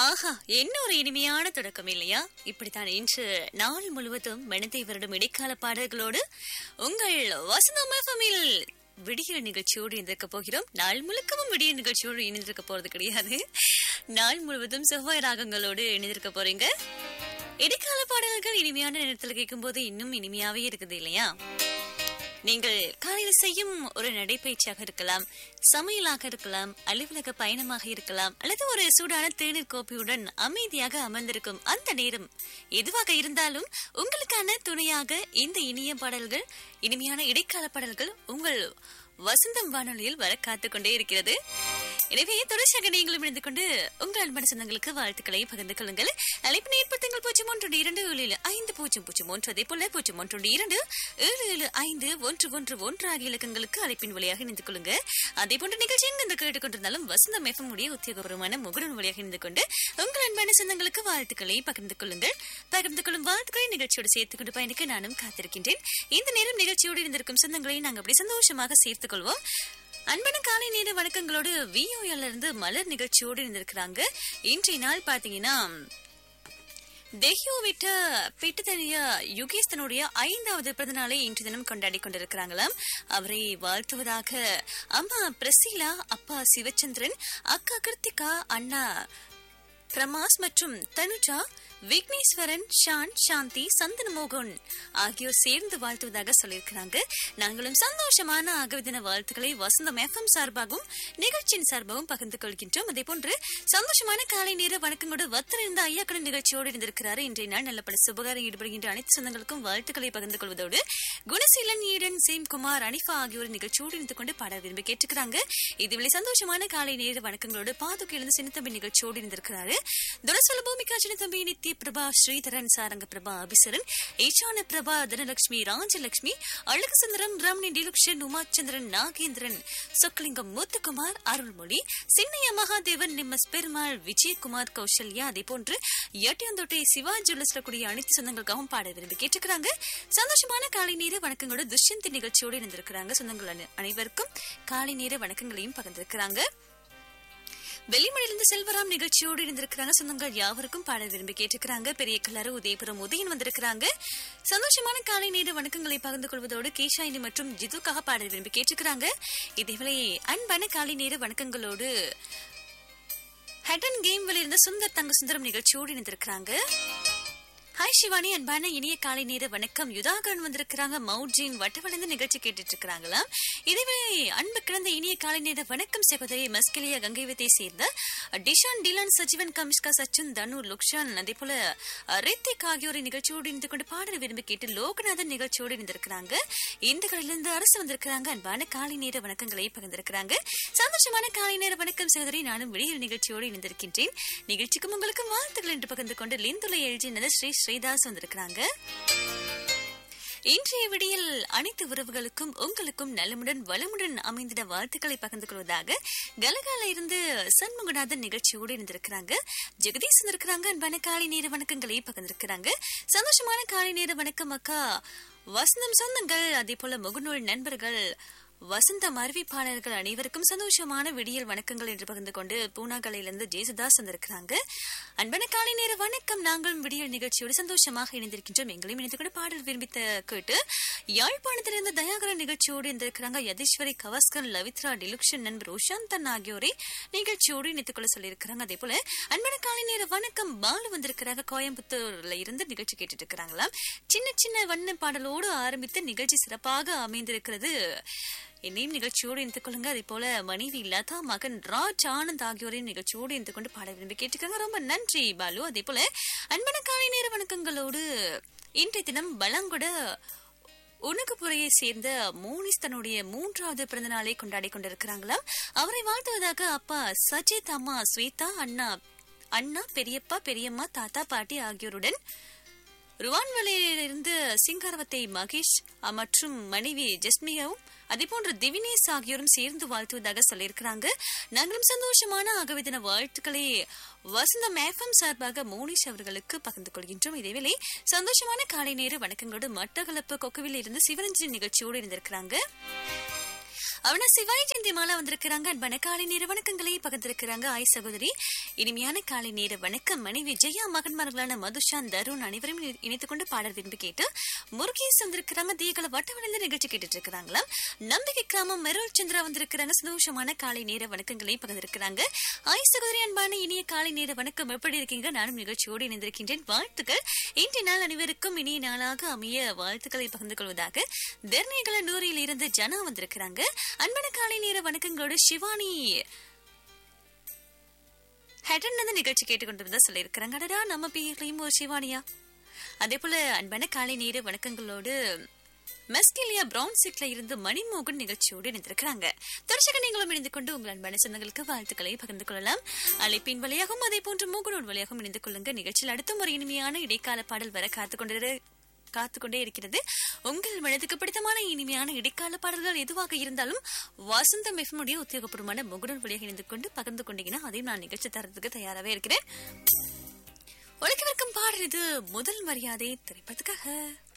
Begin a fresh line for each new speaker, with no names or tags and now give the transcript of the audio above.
ஆஹா என்ன ஒரு இனிமையான தொடக்கம் இல்லையா இப்படித்தான் இன்று நாள் முழுவதும் மனதை வருடம் இடைக்கால பாடல்களோடு உங்கள் வசந்தம் எஃப்எம்மில் விடியல் நிகழ்ச்சியோடு இணைந்திருக்க போகிறோம் நாள் முழுக்கவும் விடியல் நிகழ்ச்சியோடு இணைந்திருக்க போறது கிடையாது நாள் முழுவதும் செவ்வாய் ராகங்களோடு இணைந்திருக்க போறீங்க இடைக்கால பாடல்கள் இனிமையான நேரத்தில் கேட்கும்போது இன்னும் இனிமையாவே இருக்குது இல்லையா நீங்கள் காலையில் செய்யும் ஒரு நடைப்பயிற்சியாக இருக்கலாம் சமையலாக இருக்கலாம் அலுவலக பயணமாக இருக்கலாம் அல்லது ஒரு சூடான தேநீர் கோப்பையுடன் அமைதியாக அமர்ந்திருக்கும் அந்த நேரம் எதுவாக இருந்தாலும் உங்களுக்கான துணையாக இந்த இனிய பாடல்கள் இனிமையான இடைக்கால பாடல்கள் உங்கள் வசந்தம் வானொலியில் வர காத்துக் கொண்டே இருக்கிறது எனவே தொடர்ச்சியாக நீங்களும் இணைந்து கொண்டு உங்கள் அன்பான சொந்தங்களுக்கு வாழ்த்துக்களை பகிர்ந்து கொள்ளுங்கள் அழைப்பு ஏற்படுத்துங்கள் பூஜ்ஜியம் ஒன்று இரண்டு ஏழு ஏழு ஐந்து பூஜ்ஜியம் பூஜ்ஜியம் ஒன்று அதே போல பூஜ்ஜியம் ஒன்று இரண்டு ஏழு ஏழு ஐந்து ஒன்று ஒன்று ஒன்று ஆகிய இலக்கங்களுக்கு அழைப்பின் வழியாக இணைந்து கொள்ளுங்க அதே போன்ற நிகழ்ச்சி எங்க கேட்டுக்கொண்டிருந்தாலும் வசந்தம் எஃப்எம் உடைய உத்தியோகபூர்வமான முகடன் வழியாக இணைந்து கொண்டு உங்கள் அன்பான சொந்தங்களுக்கு வாழ்த்துக்களை பகிர்ந்து கொள்ளுங்கள் பகிர்ந்து கொள்ளும் வாழ்த்துக்களை நிகழ்ச்சியோடு சேர்த்துக் கொண்டு பயணிக்க நானும் காத்திருக்கின்றேன் இந்த நேரம் நிகழ்ச்சியோடு இருந்திருக்கும் சொந்தங்களை நாங்கள் அப்படி சந்தோஷமாக சேர்த்துக் கொள்வோம் அன்பான காலை நேர வணக்கங்களோடு விஓஎல்ல இருந்து மலர் நிகழ்ச்சியோடு இருந்திருக்கிறாங்க இன்றைய நாள் பாத்தீங்கன்னா தெஹியோ விட்ட பிட்டுத்தனிய யுகேஷ் தன்னுடைய ஐந்தாவது பிறந்த நாளை இன்று தினம் கொண்டாடி கொண்டிருக்கிறாங்களாம் அவரை வாழ்த்துவதாக அம்மா பிரசீலா அப்பா சிவச்சந்திரன் அக்கா கிருத்திகா அண்ணா பிரமாஸ் மற்றும் தனுஜா விக்னேஸ்வரன் ஷான் சாந்தி சந்தன மோகன் ஆகியோர் சேர்ந்து வாழ்த்துவதாக சொல்லியிருக்கிறாங்க நாங்களும் சந்தோஷமான ஆகவிதின வாழ்த்துக்களை வசந்தம் எஃப்எம் சார்பாகவும் நிகழ்ச்சியின் சார்பாகவும் பகிர்ந்து கொள்கின்றோம் அதே போன்று சந்தோஷமான காலை நேர வணக்கங்களோடு வத்தர் இருந்த ஐயாக்கடன் நிகழ்ச்சியோடு இருந்திருக்கிறாரு இன்றைய நாள் நல்ல பல சுபகாரம் ஈடுபடுகின்ற அனைத்து சொந்தங்களுக்கும் வாழ்த்துக்களை பகிர்ந்து கொள்வதோடு குணசீலன் ஈடன் சேம்குமார் அனிஃபா ஆகியோர் நிகழ்ச்சியோடு இருந்து கொண்டு பாட விரும்பி கேட்டுக்கிறாங்க இதுவரை சந்தோஷமான காலை நேர வணக்கங்களோடு பாதுக்கு எழுந்து சின்னத்தம்பி நிகழ்ச்சியோடு இருந்திருக்கிறாரு துரசல பூமிகா சின்னத்தம்பி நித்ய பிரபா ஸ்ரீதரன் சாரங்க பிரபா அபிசரன் ஈசான பிரபா தனலட்சுமி ராஜலட்சுமி அழகு சுந்தரம் ரமணி டிலுக்ஷன் உமாச்சந்திரன் நாகேந்திரன் சொக்கலிங்கம் முத்துக்குமார் அருள்மொழி சின்னைய மகாதேவன் நிம்மஸ் பெருமாள் விஜயகுமார் கௌசல்யா அதே போன்று எட்டியந்தோட்டை சிவா ஜுவல்லர்ஸ்ல கூடிய அனைத்து சொந்தங்களுக்காகவும் பாட விரும்பி கேட்டுக்கிறாங்க சந்தோஷமான காலை நேர வணக்கங்களோட துஷ்யந்தி நிகழ்ச்சியோடு இருந்திருக்கிறாங்க சொந்தங்கள் அனை- அனைவருக்கும் காலை நேர வணக்கங்களையும் பகிர்ந்திருக்கிறாங்க வெளிமணிலிருந்து செல்வராம் நிகழ்ச்சியோடு இருந்திருக்கிறாங்க சொந்தங்கள் யாவருக்கும் பாட விரும்பி கேட்டுக்கிறாங்க பெரிய கல்லறு உதயபுரம் உதயன் வந்திருக்கிறாங்க சந்தோஷமான காலை நேர வணக்கங்களை பகிர்ந்து கொள்வதோடு கேஷாயினி மற்றும் ஜிதுக்காக பாட விரும்பி கேட்டுக்கிறாங்க இதேவேளை அன்பான காலை நேர வணக்கங்களோடு ஹெட்டன் கேம்ல இருந்து சுந்தர் தங்க சுந்தரம் நிகழ்ச்சியோடு இணைந்திருக்கிறாங்க ஹாய் சிவானி அன்பான இனிய காலை நேர வணக்கம் யுதாகரன் வந்திருக்கிறாங்க மவுட்ஜின் வட்டவளர்ந்து நிகழ்ச்சி கேட்டுட்டு இருக்காங்களாம் இதுவே அன்பு கிடந்த இனிய காலை நேர வணக்கம் சகோதரி மஸ்கலியா கங்கைவத்தை சேர்ந்த டிஷான் டிலான் சஜீவன் கமிஷ்கா சச்சின் தனு லுக்ஷான் அதே போல அஹ், ரித்திக் ஆகியோரை நிகழ்ச்சியோடு இருந்து கொண்டு பாடல் விரும்பி கேட்டு லோகநாதன் நிகழ்ச்சியோடு இருந்திருக்கிறாங்க இந்த கடையிலிருந்து அரசு வந்திருக்கிறாங்க அன்பான காலை நேர வணக்கங்களை பகிர்ந்திருக்கிறாங்க சந்தோஷமான காலை நேர வணக்கம் சகோதரி நானும் வெளியில் நிகழ்ச்சியோடு இணைந்திருக்கின்றேன் நிகழ்ச்சிக்கும் உங்களுக்கு வாழ்த்துக்கள் என்று பகிர்ந்து கொண்டு லிந்துலை எழுதினது ஸ்ரீ ஸ்ரீதாஸ் வந்திருக்கிறாங்க இன்றைய விடியல் அனைத்து உறவுகளுக்கும் உங்களுக்கும் நலமுடன் வளமுடன் அமைந்திட வாழ்த்துக்களை பகிர்ந்து கொள்வதாக கலகால இருந்து சண்முகநாதன் நிகழ்ச்சியோடு இருந்திருக்கிறாங்க ஜெகதீஷ் இருக்கிறாங்க அன்பான காலை நேர வணக்கங்களை பகிர்ந்திருக்கிறாங்க சந்தோஷமான காலை நேர வணக்கம் அக்கா வசந்தம் சொந்தங்கள் அதே போல முகநூல் நண்பர்கள் வசந்தம் அறிவிப்பாளர்கள் அனைவருக்கும் சந்தோஷமான விடியல் வணக்கங்கள் என்று பகிர்ந்து கொண்டு பூனாகலையிலிருந்து ஜேசுதாஸ் வந்திருக்கிறாங்க அன்பான காலை நேர வணக்கம் நாங்களும் விடியல் நிகழ்ச்சியோடு சந்தோஷமாக இணைந்திருக்கின்றோம் எங்களையும் இணைந்து கூட பாடல் விரும்பித்த கேட்டு யாழ்ப்பாணத்திலிருந்து தயாகரன் நிகழ்ச்சியோடு இருந்திருக்கிறாங்க யதீஸ்வரி கவாஸ்கர் லவித்ரா டிலுக்ஷன் நண்பர் உஷாந்தன் ஆகியோரை நிகழ்ச்சியோடு இணைத்துக் கொள்ள சொல்லியிருக்கிறாங்க அதே போல அன்பான காலை நேர வணக்கம் பாலு வந்திருக்கிறாங்க கோயம்புத்தூர்ல இருந்து நிகழ்ச்சி கேட்டுட்டு இருக்கிறாங்களாம் சின்ன சின்ன வண்ண பாடலோடு ஆரம்பித்து நிகழ்ச்சி சிறப்பாக அமைந்திருக்கிறது என்னையும் நிகழ்ச்சியோடு இணைத்துக் கொள்ளுங்க அதே போல மனைவி லதா மகன் ராஜ் ஆனந்த் ஆகியோரையும் நிகழ்ச்சியோடு இணைத்துக் கொண்டு பாட விரும்பி கேட்டுக்காங்க ரொம்ப நன்றி பாலு அதே போல அன்பான காலை நேர வணக்கங்களோடு இன்றைய தினம் பலங்குட உணகுபுரையை சேர்ந்த மோனிஸ் தன்னுடைய மூன்றாவது பிறந்த நாளை கொண்டாடி கொண்டிருக்கிறாங்களாம் அவரை வாழ்த்துவதாக அப்பா சஜித் அம்மா ஸ்வேதா அண்ணா அண்ணா பெரியப்பா பெரியம்மா தாத்தா பாட்டி ஆகியோருடன் ருவான்வலையிலிருந்து சிங்காரவத்தை மகேஷ் அ, மற்றும் மனைவி ஜஸ்மியாவும் அதேபோன்று திவினேஷ் ஆகியோரும் சேர்ந்து வாழ்த்துவதாக சொல்லியிருக்கிறாங்க நாங்களும் சந்தோஷமான ஆகவிதன வாழ்த்துக்களை வசந்தம் எஃப்எம் சார்பாக மோனிஷ் அவர்களுக்கு பகிர்ந்து கொள்கின்றோம் இதேவேளை சந்தோஷமான காலை நேர வணக்கங்களோடு மட்டக்களப்பு கொக்குவில் இருந்து சிவரஞ்சனி நிகழ்ச்சியோடு இருந்திருக்கிறாங்க அவனா சிவாய் ஜெயந்தி மாலா வந்திருக்கிறாங்க அன்பான காலை நேர வணக்கங்களை பகிர்ந்திருக்கிறாங்க ஆய் சகோதரி இனிமையான காலை நேர வணக்கம் மனைவி ஜெயா மகன்மார்களான மதுஷான் தருண் அனைவரும் இணை- இணைத்துக் கொண்டு பாடல் விரும்பி கேட்டு முருகேஸ் வந்திருக்கிறாங்க தீகல வட்டவழிந்த நிகழ்ச்சி கேட்டுட்டு இருக்கிறாங்களாம் நம்பிக்கை கிராமம் மெருள் சந்திரா வந்திருக்கிறாங்க சந்தோஷமான காலை நேர வணக்கங்களை பகிர்ந்திருக்கிறாங்க ஆய் சகோதரி அன்பான இனிய காலை நேர வணக்கம் எப்படி இருக்கீங்க நானும் நிகழ்ச்சியோடு இணைந்திருக்கின்றேன் வாழ்த்துக்கள் இன்றைய நாள் அனைவருக்கும் இனிய நாளாக அமைய வாழ்த்துக்களை பகிர்ந்து கொள்வதாக தெர்நேகல நூறில் இருந்து ஜனா வந்திருக்கிறாங்க அன்பான காலை நேர வணக்கங்களோடு சிவானி ஹெடன் வந்து நிகழ்ச்சி கேட்டுக்கொண்டிருந்தா சொல்லியிருக்கிறாங்க அடடா நம்ம பேர்லயும் ஒரு சிவானியா அதே போல அன்பான காலை நேர வணக்கங்களோடு மெஸ்கிலியா பிரவுன் சீட்ல இருந்து மணிமோகன் நிகழ்ச்சியோடு இணைந்திருக்கிறாங்க தொடர்ச்சியாக நீங்களும் இணைந்து கொண்டு உங்கள் அன்பான சொந்தங்களுக்கு வாழ்த்துக்களை பகிர்ந்து கொள்ளலாம் அழைப்பின் வழியாகவும் அதே போன்று மூகனோடு வழியாகவும் இணைந்து கொள்ளுங்க நிகழ்ச்சியில் அடுத்த ஒரு இனிமையான இடைக்கால பாடல் வர காத்துக் கொண்டிரு காத்துக்கொண்டே இருக்கிறது உங்கள் மனதுக்கு பிடித்தமான இனிமையான இடைக்கால பாடல்கள் எதுவாக இருந்தாலும் வசந்தம் எஃப்னுடைய உத்தியோகபூர்வமான முகடன் வழியாக இணைந்து கொண்டு பகிர்ந்து கொண்டீங்கன்னா அதையும் நான் நிகழ்ச்சி தரத்துக்கு தயாராகவே இருக்கிறேன் உலகவிற்கும் பாடல் இது முதல் மரியாதை திரைப்படத்துக்காக